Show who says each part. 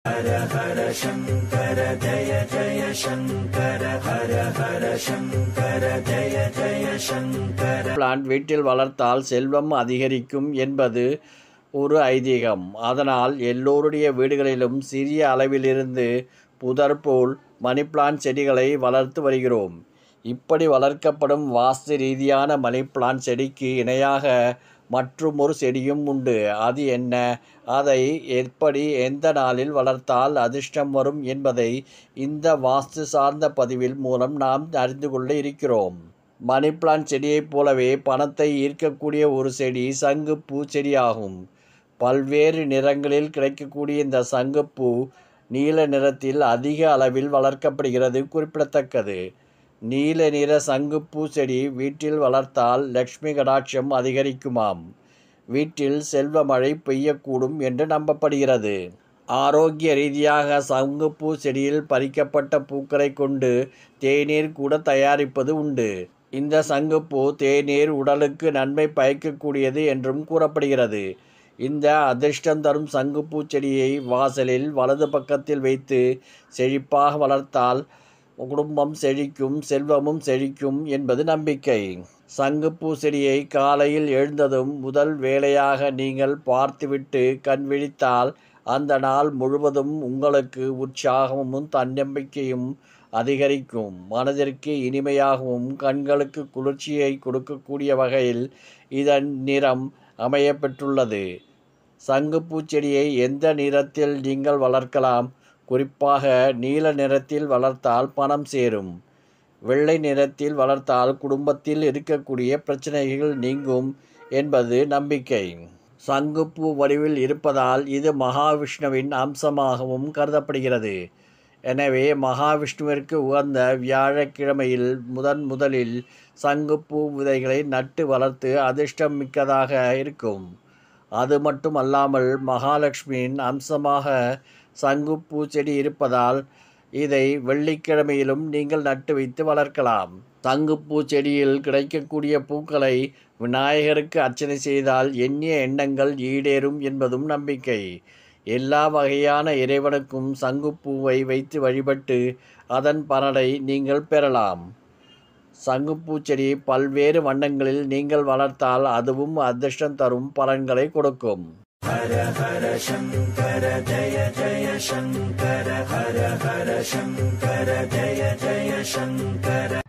Speaker 1: plant வீட்டில் வளர்த்தால் செல்வம் அதிகரிக்கும் என்பது ஒரு ஐதீகம் அதனால் எல்லோருடைய வீடுகளிலும் சிறிய அளவிலிருந்து புதர் போல் மணி பிளான்ட் செடிகளை வளர்த்து வருகிறோம் இப்படி வளர்க்கப்படும் வாஸ்து ரீதியான மணி பிளான்ட் செடிக்கு இணையாக மற்றும் ஒரு செடியும் உண்டு அது என்ன அதை எப்படி எந்த நாளில் வளர்த்தால் அதிர்ஷ்டம் வரும் என்பதை இந்த வாஸ்து சார்ந்த பதிவில் மூலம் நாம் அறிந்து கொள்ள இருக்கிறோம் மணி பிளான்ட் செடியைப் போலவே பணத்தை ஈர்க்கக்கூடிய ஒரு செடி சங்குப்பூ செடியாகும் பல்வேறு நிறங்களில் கிடைக்கக்கூடிய இந்த சங்குப்பூ நீல நிறத்தில் அதிக அளவில் வளர்க்கப்படுகிறது குறிப்பிடத்தக்கது நீல நிற சங்குப்பூ செடி வீட்டில் வளர்த்தால் லக்ஷ்மி கடாட்சம் அதிகரிக்குமாம் வீட்டில் செல்வ மழை பெய்யக்கூடும் என்று நம்பப்படுகிறது ஆரோக்கிய ரீதியாக சங்குப்பூ செடியில் பறிக்கப்பட்ட பூக்களை கொண்டு தேநீர் கூட தயாரிப்பது உண்டு இந்த சங்குப்பூ தேநீர் உடலுக்கு நன்மை பயக்கக்கூடியது என்றும் கூறப்படுகிறது இந்த அதிர்ஷ்டம் தரும் சங்குப்பூ செடியை வாசலில் வலது பக்கத்தில் வைத்து செழிப்பாக வளர்த்தால் குடும்பம் செழிக்கும் செல்வமும் செழிக்கும் என்பது நம்பிக்கை சங்குப்பூ செடியை காலையில் எழுந்ததும் முதல் வேலையாக நீங்கள் பார்த்துவிட்டு கண் விழித்தால் அந்த நாள் முழுவதும் உங்களுக்கு உற்சாகமும் தன்னம்பிக்கையும் அதிகரிக்கும் மனதிற்கு இனிமையாகவும் கண்களுக்கு குளிர்ச்சியை கொடுக்கக்கூடிய வகையில் இதன் நிறம் அமையப்பெற்றுள்ளது சங்குப்பூ செடியை எந்த நிறத்தில் நீங்கள் வளர்க்கலாம் குறிப்பாக நீல நிறத்தில் வளர்த்தால் பணம் சேரும் வெள்ளை நிறத்தில் வளர்த்தால் குடும்பத்தில் இருக்கக்கூடிய பிரச்சனைகள் நீங்கும் என்பது நம்பிக்கை சங்குப்பூ வடிவில் இருப்பதால் இது மகாவிஷ்ணுவின் அம்சமாகவும் கருதப்படுகிறது எனவே மகாவிஷ்ணுவிற்கு உகந்த வியாழக்கிழமையில் முதன் முதலில் சங்குப்பூ விதைகளை நட்டு வளர்த்து அதிர்ஷ்டம் மிக்கதாக இருக்கும் அது மட்டும் அல்லாமல் மகாலட்சுமியின் அம்சமாக சங்குப்பூ செடி இருப்பதால் இதை வெள்ளிக்கிழமையிலும் நீங்கள் நட்டு வைத்து வளர்க்கலாம் சங்குப்பூ செடியில் கிடைக்கக்கூடிய பூக்களை விநாயகருக்கு அர்ச்சனை செய்தால் எண்ணிய எண்ணங்கள் ஈடேறும் என்பதும் நம்பிக்கை எல்லா வகையான இறைவனுக்கும் சங்குப்பூவை வைத்து வழிபட்டு அதன் பலனை நீங்கள் பெறலாம் சங்குப்பூ செடி பல்வேறு வண்ணங்களில் நீங்கள் வளர்த்தால் அதுவும் அதிர்ஷ்டம் தரும் பலன்களை கொடுக்கும்
Speaker 2: शङ्कर हर हर शङ्कर जय जय शङ्कर